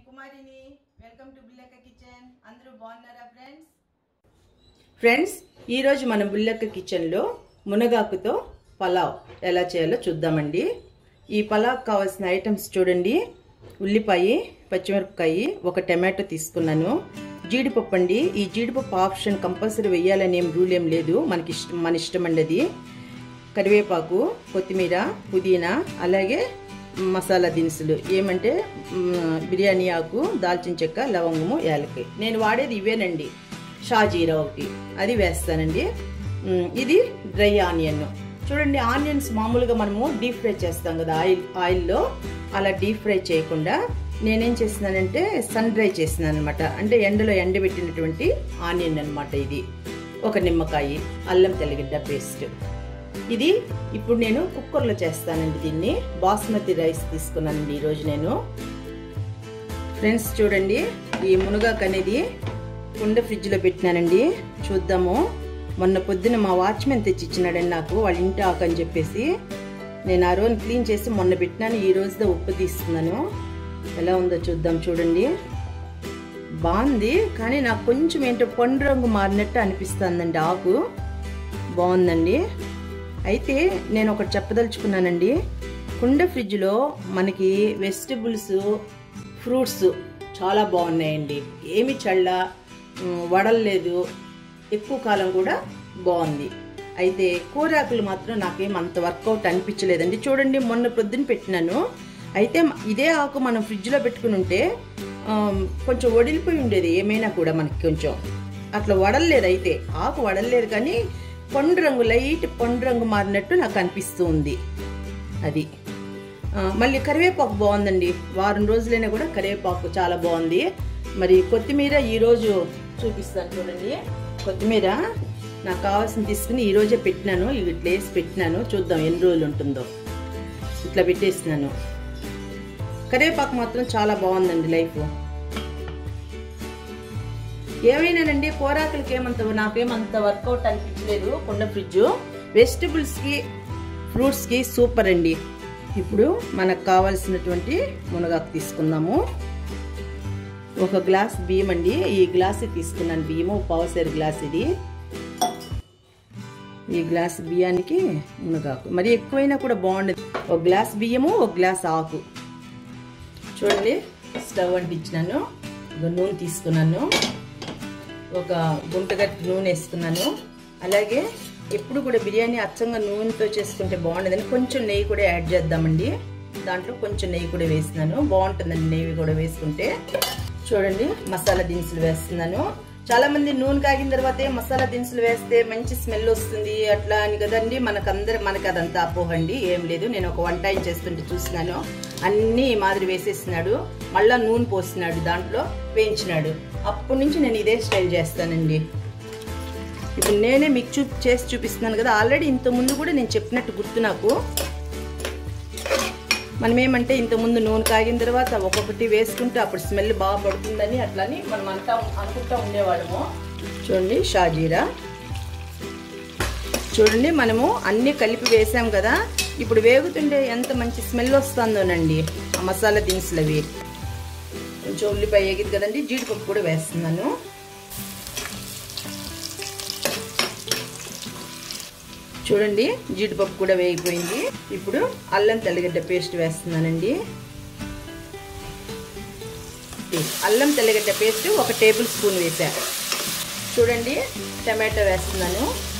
కుమారిని welcome to Bullekka kitchen అందరూ బాగున్నారా friends friends ఈరోజు మన బుల్లెక్క కిచెన్లో మునగాకుతో పలావ్ ఎలా చేయాలో చూద్దామండి ఈ పలావ్ కావాల్సిన ఐటమ్స్ చూడండి ఉల్లిపాయ పచ్చిమిరపకాయ ఒక టమాటో తీసుకున్నాను జీడిపప్పు అండి ఈ జీడిపప్పు ఆప్షన్ కంపల్సరీ వేయాలని ఏం రూల్ ఏం లేదు మనకి ఇష్టం మన ఇష్టం అండి అది కరివేపాకు కొత్తిమీర పుదీనా అలాగే మసాలా దినుసులు ఏమంటే మ్, బిర్యానీ ఆకు దాల్చిన చెక్క లవంగము యాలకాయ నేను వాడేది ఇవేనండి షాజీరా ఒకటి అది వేస్తానండి మ్, ఇది డ్రై ఆనియన్ చూడండి ఆనియన్స్ మామూలుగా మనము డీప్ ఫ్రై చేస్తాం కదా ఆయిల్ ఆయిల్లో అలా డీప్ ఫ్రై చేయకుండా నేనేం చేస్తున్నానంటే సన్ డ్రై చేస్తున్నాను అనమాట అంటే ఎండలో ఎండబెట్టినటువంటి ఆనియన్ అన్నమాట ఇది ఒక నిమ్మకాయ అల్లం తెల్లగడ్డ పేస్ట్ ఇది ఇప్పుడు నేను కుక్కర్లో చేస్తానండి దీన్ని బాస్మతి రైస్ తీసుకున్నానండి ఈరోజు నేను ఫ్రెండ్స్ చూడండి ఈ మునగాకు అనేది కుండ ఫ్రిడ్జ్లో పెట్టినానండి చూద్దాము మొన్న పొద్దున మా వాచ్మెన్ తెచ్చి ఇచ్చినాడండి నాకు వాళ్ళ ఇంటి ఆకు అని చెప్పేసి నేను ఆ రోజు క్లీన్ చేసి మొన్న పెట్టినాను ఈ రోజుతో ఉప్పు తీస్తున్నాను ఎలా ఉందో చూద్దాం చూడండి బాగుంది కానీ నాకు కొంచెం ఏంటో పండు రంగు మారినట్టు అనిపిస్తుందండి ఆకు బాగుందండి అయితే నేను ఒకటి చెప్పదలుచుకున్నానండి కుండ ఫ్రిడ్జ్లో మనకి వెజిటబుల్స్ ఫ్రూట్స్ చాలా బాగున్నాయండి ఏమి చల్ల ఉమ్, వడల్లేదు ఎక్కువ కాలం కూడా బాగుంది అయితే కూరాకులు మాత్రం నాకేం అంత వర్కౌట్ అనిపించలేదండి చూడండి మొన్న పొద్దున పెట్టినాను అయితే ఇదే ఆకు మనం ఫ్రిడ్జ్లో పెట్టుకుని ఉంటే ఆమ్, కొంచెం వడిలిపోయి ఉండేది ఏమైనా కూడా మనకి కొంచెం అట్లా వడల్లేదు అయితే ఆకు వడల్లేదు కానీ పండు రంగు లైట్ పండు రంగు మారినట్టు నాకు అనిపిస్తూ ఉంది అది ఆ, మళ్ళీ కరివేపాకు బాగుందండి వారం రోజులైనా కూడా కరివేపాకు చాలా బాగుంది మరి కొత్తిమీర ఈరోజు చూపిస్తాను చూడండి కొత్తిమీర నాకు కావాల్సిన తీసుకుని ఈరోజే పెట్టినాను ఇట్లా వేసి పెట్టినాను చూద్దాం ఎన్ని రోజులు ఉంటుందో ఇట్లా పెట్టేసినాను కరివేపాకు మాత్రం చాలా బాగుందండి లైఫ్ ఏమైనానండి కూరాకులకి ఏమంత నాకేమంత వర్కౌట్ అనిపించలేదు కుండ ఫ్రిడ్జ్ వెజిటబుల్స్కి ఫ్రూట్స్కి సూపర్ అండి ఇప్పుడు మనకు కావాల్సినటువంటి మునగాకు తీసుకుందాము ఒక గ్లాస్ బియ్యం అండి ఈ గ్లాస్ తీసుకున్నాను బియ్యము పావుసేరు గ్లాస్ ఇది ఈ గ్లాస్ బియ్యానికి మునగాకు మరి ఎక్కువైనా కూడా బాగుండదు ఒక గ్లాస్ బియ్యము ఒక గ్లాస్ ఆకు చూడండి స్టవ్ అంటించినాను ఇక నూనె తీసుకున్నాను ఒక గుంటగట్టి నూనె వేసుకున్నాను అలాగే ఎప్పుడు కూడా బిర్యానీ అచ్చంగా నూనెతో చేసుకుంటే బాగుండదని కొంచెం నెయ్యి కూడా యాడ్ చేద్దామండి దాంట్లో కొంచెం నెయ్యి కూడా వేసినాను బాగుంటుందండి నెయ్యి కూడా వేసుకుంటే చూడండి మసాలా దినుసులు వేస్తున్నాను చాలా మంది నూనె కాగిన తర్వాతే మసాలా దినుసులు వేస్తే మంచి స్మెల్ వస్తుంది అట్లా అని కదండి మనకు అందరు మనకి అదంతా అపోహండి ఏం లేదు నేను ఒక వంట ఆయన చేస్తుంటే చూసినాను అన్నీ ఈ మాదిరి వేసేసినాడు మళ్ళా నూనె పోసినాడు దాంట్లో వేయించినాడు అప్పటి నుంచి నేను ఇదే స్టైల్ చేస్తానండి ఇప్పుడు నేనే మీకు చూ చేసి చూపిస్తున్నాను కదా ఆల్రెడీ ఇంత ముందు కూడా నేను చెప్పినట్టు గుర్తు నాకు మనం ఏమంటే ఇంత ముందు నూనె కాగిన తర్వాత ఒక్కొక్కటి వేసుకుంటే అప్పుడు స్మెల్ బాగా పడుతుందని అట్లని మనం అంటా అనుకుంటా ఉండేవాళ్ళము చూడండి షాజీరా చూడండి మనము అన్నీ కలిపి వేసాం కదా ఇప్పుడు వేగుతుంటే ఎంత మంచి స్మెల్ వస్తుందోనండి ఆ మసాలా దినుసులు అవి కొంచెం ఉల్లిపాయ వేగింది కదండి జీడిపప్పు కూడా వేస్తున్నాను చూడండి జీడిపప్పు కూడా వేగిపోయింది ఇప్పుడు అల్లం తెల్లగడ్డ పేస్ట్ వేస్తున్నానండి అల్లం తెల్లగడ్డ పేస్ట్ ఒక టేబుల్ స్పూన్ వేసా చూడండి టమాటో వేస్తున్నాను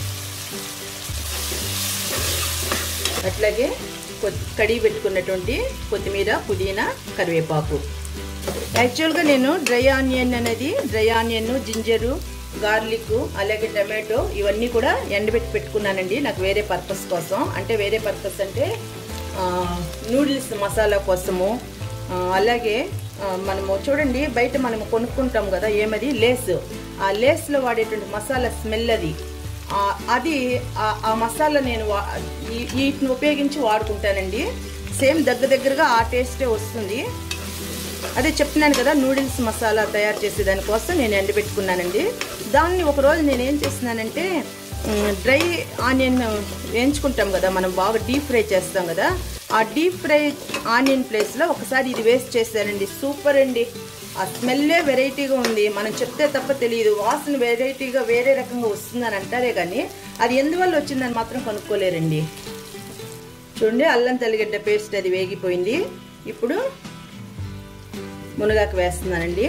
అట్లాగే కడిగి పెట్టుకున్నటువంటి కొత్తిమీర పుదీనా కరివేపాకు యాక్చువల్గా నేను డ్రై ఆనియన్ అనేది డ్రై ఆనియన్ జింజరు గార్లిక్ అలాగే టమాటో ఇవన్నీ కూడా ఎండబెట్టి పెట్టుకున్నానండి నాకు వేరే పర్పస్ కోసం అంటే వేరే పర్పస్ అంటే నూడిల్స్ మసాలా కోసము ఆ, అలాగే ఆ, మనము చూడండి బయట మనం కొనుక్కుంటాం కదా ఏమది లేస్ ఆ లేస్లో వాడేటువంటి మసాలా స్మెల్ అది ఆ, అది ఆ- ఆ మసాలా నేను వా- ఈ- వీటిని ఉపయోగించి వాడుకుంటానండి సేమ్ దగ్గర దగ్గరగా ఆ టేస్టే వస్తుంది అదే చెప్తున్నాను కదా నూడిల్స్ మసాలా తయారు చేసే దానికోసం నేను ఎండబెట్టుకున్నానండి దాన్ని ఒకరోజు నేను ఏం చేస్తున్నానంటే డ్రై ఆనియన్ వేయించుకుంటాం కదా మనం బాగా డీప్ ఫ్రై చేస్తాం కదా ఆ డీప్ ఫ్రై ఆనియన్ ప్లేస్లో ఒకసారి ఇది వేస్ట్ చేశానండి సూపర్ అండి ఆ స్మెల్లే వెరైటీగా ఉంది మనం చెప్తే తప్ప తెలియదు వాసన వెరైటీగా వేరే రకంగా వస్తుందని అంటారే కానీ అది ఎందువల్ల వచ్చిందని మాత్రం కనుక్కోలేరండి చూడండి అల్లం తెల్లగడ్డ పేస్ట్ అది వేగిపోయింది ఇప్పుడు మునగాకు వేస్తున్నానండి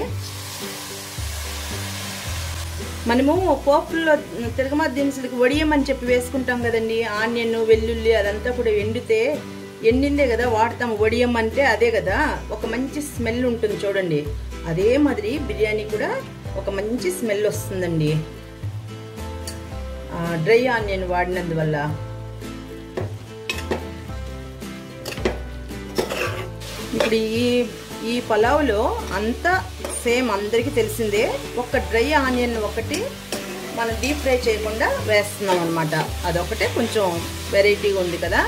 మనము పోపుల్లో తిరగమా దినుసులకి వడియమని చెప్పి వేసుకుంటాం కదండి ఆనియన్ వెల్లుల్లి అదంతా కూడా ఎండితే ఎండిందే కదా వాడతాం వడియం అంటే అదే కదా ఒక మంచి స్మెల్ ఉంటుంది చూడండి అదే మాదిరి బిర్యానీ కూడా ఒక మంచి స్మెల్ వస్తుందండి డ్రై ఆనియన్ వాడినందువల్ల ఇప్పుడు ఈ ఈ పలావ్లో అంతా సేమ్ అందరికీ తెలిసిందే ఒక డ్రై ఆనియన్ ఒకటి మనం డీప్ ఫ్రై చేయకుండా వేస్తున్నాం అనమాట అదొకటే కొంచెం వెరైటీగా ఉంది కదా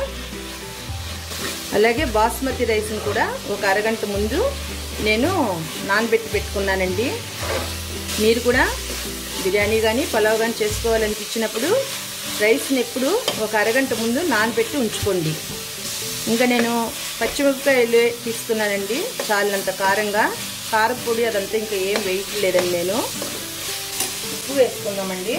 అలాగే బాస్మతి రైస్ని కూడా ఒక అరగంట ముందు నేను నానబెట్టి పెట్టుకున్నానండి మీరు కూడా బిర్యానీ కానీ పలావ్ కానీ చేసుకోవాలనిపించినప్పుడు రైస్ని ఎప్పుడు ఒక అరగంట ముందు నానబెట్టి ఉంచుకోండి ఇంకా నేను పచ్చిమిరపకాయలు తీసుకున్నానండి చాలినంత కారంగా కారపొడి అదంతా ఇంకా ఏం వేయట్లేదండి నేను ఉప్పు వేసుకుందామండి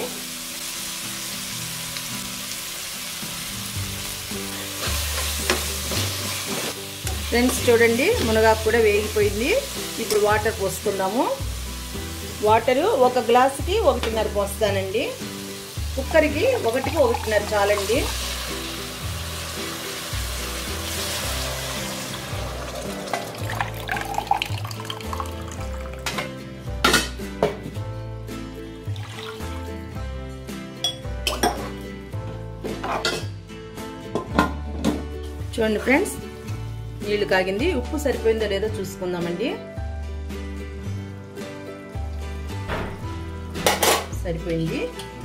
ఫ్రెండ్స్ చూడండి మునగాకు కూడా వేగిపోయింది ఇప్పుడు వాటర్ పోసుకుందాము వాటరు ఒక గ్లాసుకి ఒకటిన్నర పోస్తానండి కుక్కర్కి ఒకటికి ఒకటిన్నర చాలండి చూడండి ఫ్రెండ్స్ నీళ్లు కాగింది ఉప్పు సరిపోయిందో లేదో చూసుకుందామండి సరిపోయింది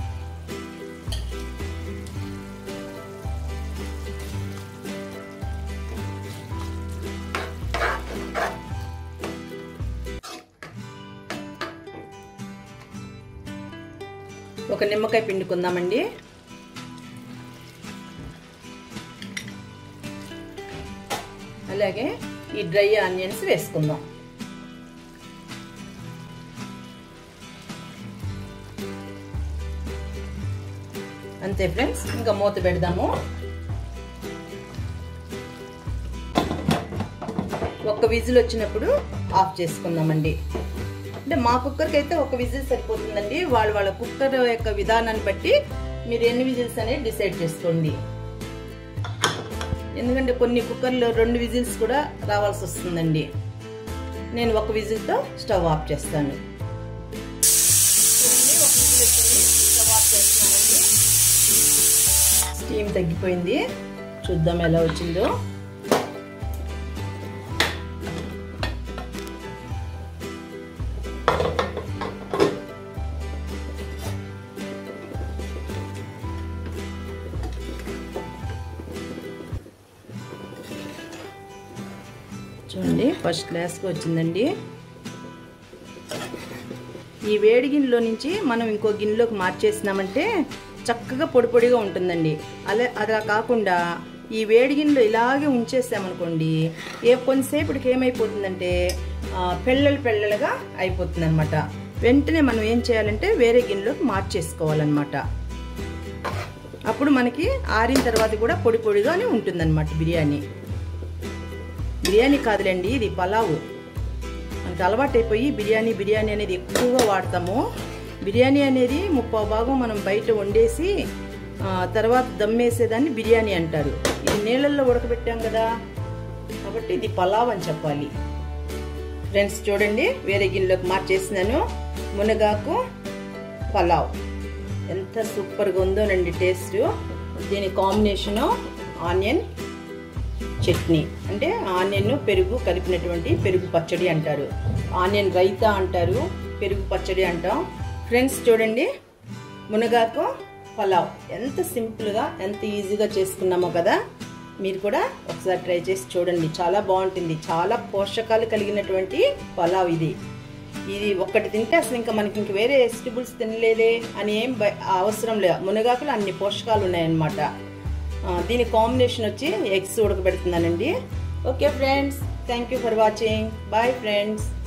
ఒక నిమ్మకాయ పిండుకుందామండి అలాగే ఈ డ్రై ఆనియన్స్ వేసుకుందాం అంతే ఫ్రెండ్స్ ఇంకా మూత పెడదాము ఒక్క విజిల్ వచ్చినప్పుడు ఆఫ్ చేసుకుందామండి అంటే మా కుక్కర్కి అయితే ఒక విజిల్ సరిపోతుందండి వాళ్ళ వాళ్ళ కుక్కర్ యొక్క విధానాన్ని బట్టి మీరు ఎన్ని విజిల్స్ అనేది డిసైడ్ చేసుకోండి ఎందుకంటే కొన్ని కుక్కర్లో రెండు విజిల్స్ కూడా రావాల్సి వస్తుందండి నేను ఒక విజిల్తో స్టవ్ ఆఫ్ చేస్తాను స్టీమ్ తగ్గిపోయింది చూద్దాం ఎలా వచ్చిందో చూడండి ఫస్ట్ క్లాస్కి వచ్చిందండి ఈ వేడి గిన్నెలో నుంచి మనం ఇంకో గిన్నెలోకి మార్చేసినామంటే చక్కగా పొడి పొడిగా ఉంటుందండి అలా అలా కాకుండా ఈ వేడి గిన్నెలో ఇలాగే ఉంచేసామనుకోండి ఏ కొంతసేపటికి ఏమైపోతుందంటే పెళ్ళలు పెళ్ళలుగా అయిపోతుంది అనమాట వెంటనే మనం ఏం చేయాలంటే వేరే గిన్నెలోకి మార్చేసుకోవాలన్నమాట అప్పుడు మనకి ఆరిన తర్వాత కూడా పొడి పొడిగానే ఉంటుందన్నమాట బిర్యానీ బిర్యానీ కాదులేండి ఇది పలావు మనకి అలవాటు అయిపోయి బిర్యానీ బిర్యానీ అనేది ఎక్కువగా వాడతాము బిర్యానీ అనేది ముప్పై భాగం మనం బయట వండేసి తర్వాత దమ్మేసేదాన్ని బిర్యానీ అంటారు ఇది నీళ్ళల్లో ఉడకబెట్టాం కదా కాబట్టి ఇది పలావ్ అని చెప్పాలి ఫ్రెండ్స్ చూడండి వేరే గిన్నెలోకి మార్చేసినాను మునగాకు పలావ్ ఎంత సూపర్గా ఉందోనండి టేస్ట్ దీని కాంబినేషను ఆనియన్ చట్నీ అంటే ఆనియన్ పెరుగు కలిపినటువంటి పెరుగు పచ్చడి అంటారు ఆనియన్ రైతా అంటారు పెరుగు పచ్చడి అంటాం ఫ్రెండ్స్ చూడండి మునగాకు పలావ్ ఎంత సింపుల్గా ఎంత ఈజీగా చేసుకున్నామో కదా మీరు కూడా ఒకసారి ట్రై చేసి చూడండి చాలా బాగుంటుంది చాలా పోషకాలు కలిగినటువంటి పలావ్ ఇది ఇది ఒక్కటి తింటే అసలు ఇంకా మనకి ఇంక వేరే వెజిటబుల్స్ తినలేదే అని ఏం అవసరం లేదు మునగాకులు అన్ని పోషకాలు ఉన్నాయన్నమాట ఆ, దీని కాంబినేషన్ వచ్చి ఎగ్స్ ఉడకబెడుతున్నానండి okay friends thank you for watching bye friends